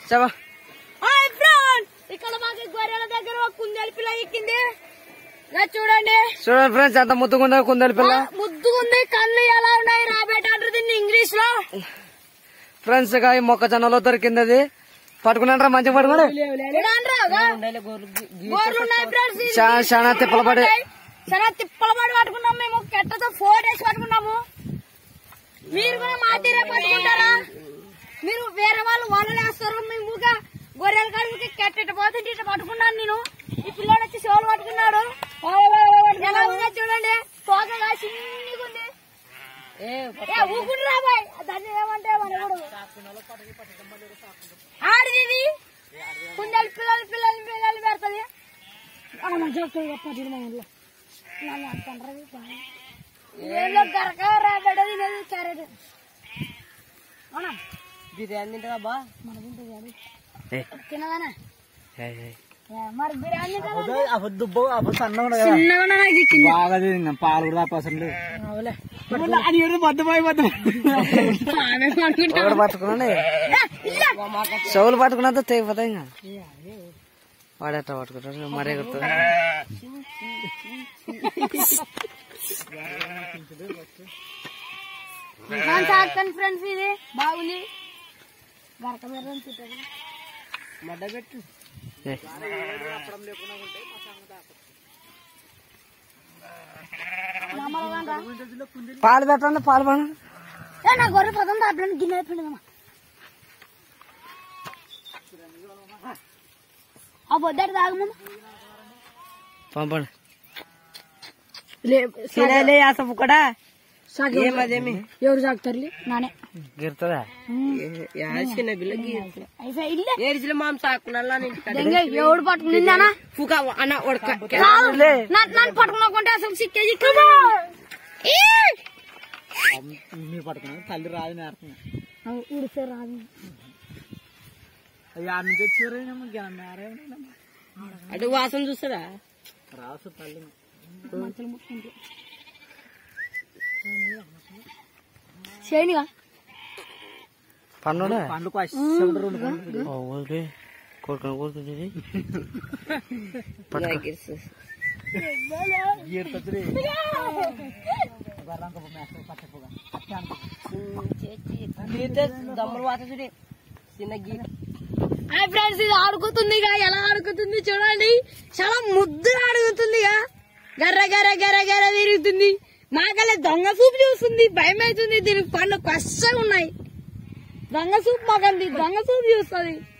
చెప్పా hi friends ఇక్కడ మాకు గొర్రెల దగ్గర ఒక కుందేలు పిల్ల ఎక్కింది ఇలా చూడండి చూడండి ఫ్రెండ్స్ ఎంత ముద్దుగుందో కుందేలు పిల్ల ఆ, ముద్దుగా ఉంది కళ్ళు ఎలా ఉన్నాయి రాబేట అంటారు దీన్ని ఇంగ్లీష్ లో ఫ్రెండ్స్ ఇక ఈ మొక్కజొన్నలో దొరికింది అది పట్టుకున్నారా మంచిగా పట్టుకోండి చూడండిరా, గోర్లు ఉన్నాయి ఫ్రెండ్స్ ఇది చాలా చాలా తిప్పలు పడి చాలా తిప్పల పడి పట్టుకున్నాం మేము కెట్టతో ఫోర్ డేస్ పట్టుకున్నాము మీరు కూడా మా తీరే పట్టుకుంటారా మీరు వేరే వాళ్ళు వలలు వేస్తారు మేము ఊగా గొర్రెల కాడికి కెట్ట పోతే ఇట్ట పట్టుకున్నాను నేను ఈ పిల్లోడు వచ్చి చెవులు పట్టుకున్నాడు ఎలా ఉందో చూడండి తోకగా చిన్నగా ఉంది ఏ ఊకుంటురా బాయ్ దాన్ని ఏమంటే మనకూడదు ఆడిది ఇది కుందేలు పిల్లలు పిల్లలు పిల్లలు పెడుతుంది ఏదో గరక రాబడ్డది లేదు క్యారెట్ అవునా బిర్యానీ తింటారా బా ఏ, తినదానా ఏ, ఏ. ఏ, మరి బిర్యానీ కదా అప్పుడు దుబ్బ అప్పుడు సన్నగా చిన్నగా నాకు ఇచ్చింది బాగా తిన్నాం పాలు కూడా అసలు అని ఏదో బద్దపోయి బద్ద ఒకటి పట్టుకున్నాండి చెవులు పట్టుకున్నంత తెగిపోతాయి ఇంకా వాడేట పట్టుకుంటాడు మరే గుర్తుంది సాక్కని ఫ్రెండ్స్ ఇది బాగుంది గరక బిర్యానీ తింటుంది మడ్డ పెట్టు ఏ, పాలు పెట్టండి పాలు పడండి ఏ నా గొర్రె పదం దాపడానికి గిన్నె పిండదమ్మా ఆ బొద్దటి తాగమమ్మ పంపండి సిరాలే అసలు కూడా ఏమదేమి ఎవరు సాగుతారు నానే గిరుతుందా చిన్న బిల్లకి అయిపోయి ఇల్లే ఏరిచిన మాంస సాకునల్లా దెంగ ఎవడు పట్టుకునిందానా ఫుక అన్న ఉడక కాదు. నన్ను నన్ను పట్టుకున్నాకుంటే అసలు సిక్కే చిక్కదు మీరు పడుతున్నారు తల్లి రాదు నేర్తున్నా ఉడిసే రాదు అయ్యా నుంచి వచ్చారు అటు వాసన చూస్తారా రాసు తల్లి చేయనిగా పన్నుడా పండ్లు రెండు పండ్లు ఓకే కోరుకుని కోరుకుంటుంది పట్టుకో ఏడుకొద్దురే దమ్ములు వాత చూడే చిన్న గీత హాయ్ ఫ్రెండ్స్ ఇది ఆడుకుతుంది ఇక ఎలా ఆడుకుతుంది చూడండి చాలా ముద్దుగా ఆడుకుతుంది ఇక గర్ర గర్ర గర్ర గర్ర తిరుగుతుంది మాకలే దొంగ సూపు చూస్తుంది భయం అవుతుంది దీనికి పండ్లు కష్టంగా ఉన్నాయి దొంగ సూపు మాకంది దొంగ సూపు చూస్తుంది